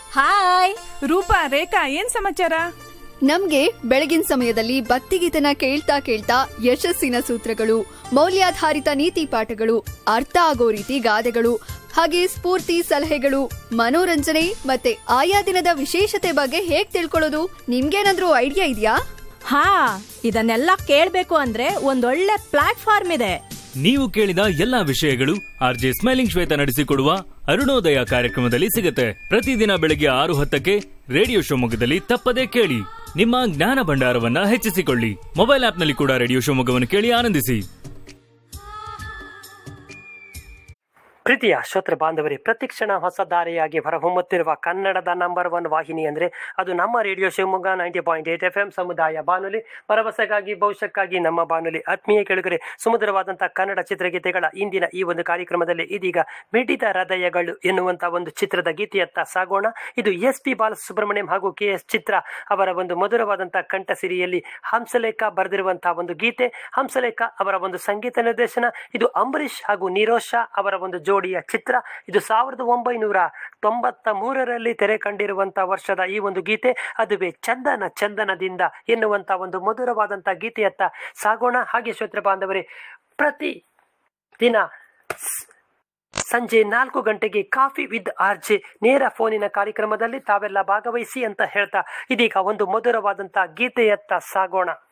hi Roopa ರೇಖಾ ಏನ್ ಸಮಾಚಾರ ನಮ್ಗೆ ಬೆಳಗಿನ ಸಮಯದಲ್ಲಿ ಭಕ್ತಿಗೀತನ ಕೇಳ್ತಾ ಕೇಳ್ತಾ ಯಶಸ್ಸಿನ ಸೂತ್ರಗಳು ಮೌಲ್ಯಾಧಾರಿತ ನೀತಿ ಪಾಠಗಳು ಅರ್ಥ ಆಗೋ ರೀತಿ ಗಾದೆಗಳು ಹಾಗೆ ಸ್ಫೂರ್ತಿ ಸಲಹೆಗಳು ಮನೋರಂಜನೆ ಮತ್ತೆ ಆಯಾ ದಿನದ ವಿಶೇಷತೆ ಬಗ್ಗೆ ಹೇಗ್ ತಿಳ್ಕೊಳ್ಳೋದು ನಿಮ್ಗೇನಾದ್ರೂ ಐಡಿಯಾ ಇದೆಯಾ ಹಾ ಇದನ್ನೆಲ್ಲ ಕೇಳ್ಬೇಕು ಅಂದ್ರೆ ಒಂದೊಳ್ಳೆ ಪ್ಲಾಟ್ಫಾರ್ಮ್ ಇದೆ ನೀವು ಕೇಳಿದ ಎಲ್ಲಾ ವಿಷಯಗಳು ಆರ್ಜೆ ಸ್ಮೈಲಿಂಗ್ ಶ್ವೇತ ನಡೆಸಿಕೊಡುವ ಅರುಣೋದಯ ಕಾರ್ಯಕ್ರಮದಲ್ಲಿ ಸಿಗುತ್ತೆ ಪ್ರತಿದಿನ ಬೆಳಗ್ಗೆ ಆರು ಹತ್ತಕ್ಕೆ ರೇಡಿಯೋ ಶಿವಮೊಗ್ಗದಲ್ಲಿ ತಪ್ಪದೇ ಕೇಳಿ ನಿಮ್ಮ ಜ್ಞಾನ ಭಂಡಾರವನ್ನ ಹೆಚ್ಚಿಸಿಕೊಳ್ಳಿ ಮೊಬೈಲ್ ಆಪ್ನಲ್ಲಿ ಕೂಡ ರೇಡಿಯೋ ಶಿವಮೊಗ್ಗವನ್ನು ಕೇಳಿ ಆನಂದಿಸಿ ಪ್ರೀತಿಯ ಶ್ರೋತೃ ಬಾಂಧವರೇ ಪ್ರತಿಕ್ಷಣ ಹೊಸ ದಾರಿಯಾಗಿ ಹೊರಹೊಮ್ಮುತ್ತಿರುವ ಕನ್ನಡದ ನಂಬರ್ ಒನ್ ವಾಹಿನಿ ಅಂದರೆ ಅದು ನಮ್ಮ radio Shivamogga ninety point eight F M ಸಮುದಾಯ ಬಾನುಲಿ ಭರವಸೆಗಾಗಿ ಭವಿಷ್ಯಕ್ಕಾಗಿ ನಮ್ಮ ಬಾನುಲಿ ಆತ್ಮೀಯ ಕೆಳಗರೆ ಸುಮಧುರವಾದಂಥ ಕನ್ನಡ ಚಿತ್ರಗೀತೆಗಳ ಇಂದಿನ ಈ ಒಂದು ಕಾರ್ಯಕ್ರಮದಲ್ಲಿ ಇದೀಗ ಮಿಡಿದ ಹೃದಯಗಳು ಎನ್ನುವಂಥ ಒಂದು ಚಿತ್ರದ ಗೀತೆಯತ್ತ ಸಾಗೋಣ ಇದು ಎಸ್ ಪಿ ಬಾಲಸುಬ್ರಹ್ಮಣ್ಯಂ ಹಾಗೂ ಕೆ ಎಸ್ ಚಿತ್ರ ಅವರ ಒಂದು ಮಧುರವಾದಂಥ ಕಂಠಸಿರಿಯಲ್ಲಿ ಹಂಸಲೇಖ ಬರೆದಿರುವಂತಹ ಒಂದು ಗೀತೆ ಹಂಸಲೇಖ ಅವರ ಒಂದು ಸಂಗೀತ ನಿರ್ದೇಶನ ಇದು ಅಂಬರೀಷ್ ಹಾಗೂ ನೀರೋಷ ಅವರ ಒಂದು ಜೋಡಿಯ ಚಿತ್ರ ಇದು ಸಾವಿರದ ಒಂಬೈನೂರ ತೊಂಬತ್ತ ಮೂರರಲ್ಲಿ ತೆರೆ ಕಂಡಿರುವಂತ ವರ್ಷದ ಈ ಒಂದು ಗೀತೆ ಅದುವೇ ಚಂದನ ಚಂದನದಿಂದ ಎನ್ನುವಂತ ಒಂದು ಮಧುರವಾದಂತ ಗೀತೆಯತ್ತ ಸಾಗೋಣ ಹಾಗೆ ಶ್ರೋತ್ರ ಬಾಂಧವರೇ ಪ್ರತಿ ದಿನ ಸ್- ಸಂಜೆ ನಾಲ್ಕು ಗಂಟೆಗೆ ಕಾಫಿ ವಿತ್ ಆರ್ಜೆ ನೇರ ಫೋನಿನ ಕಾರ್ಯಕ್ರಮದಲ್ಲಿ ತಾವೆಲ್ಲ ಭಾಗವಹಿಸಿ ಅಂತ ಹೇಳ್ತಾ ಇದೀಗ ಒಂದು ಮಧುರವಾದಂತ ಗೀತೆಯತ್ತ ಸಾಗೋಣ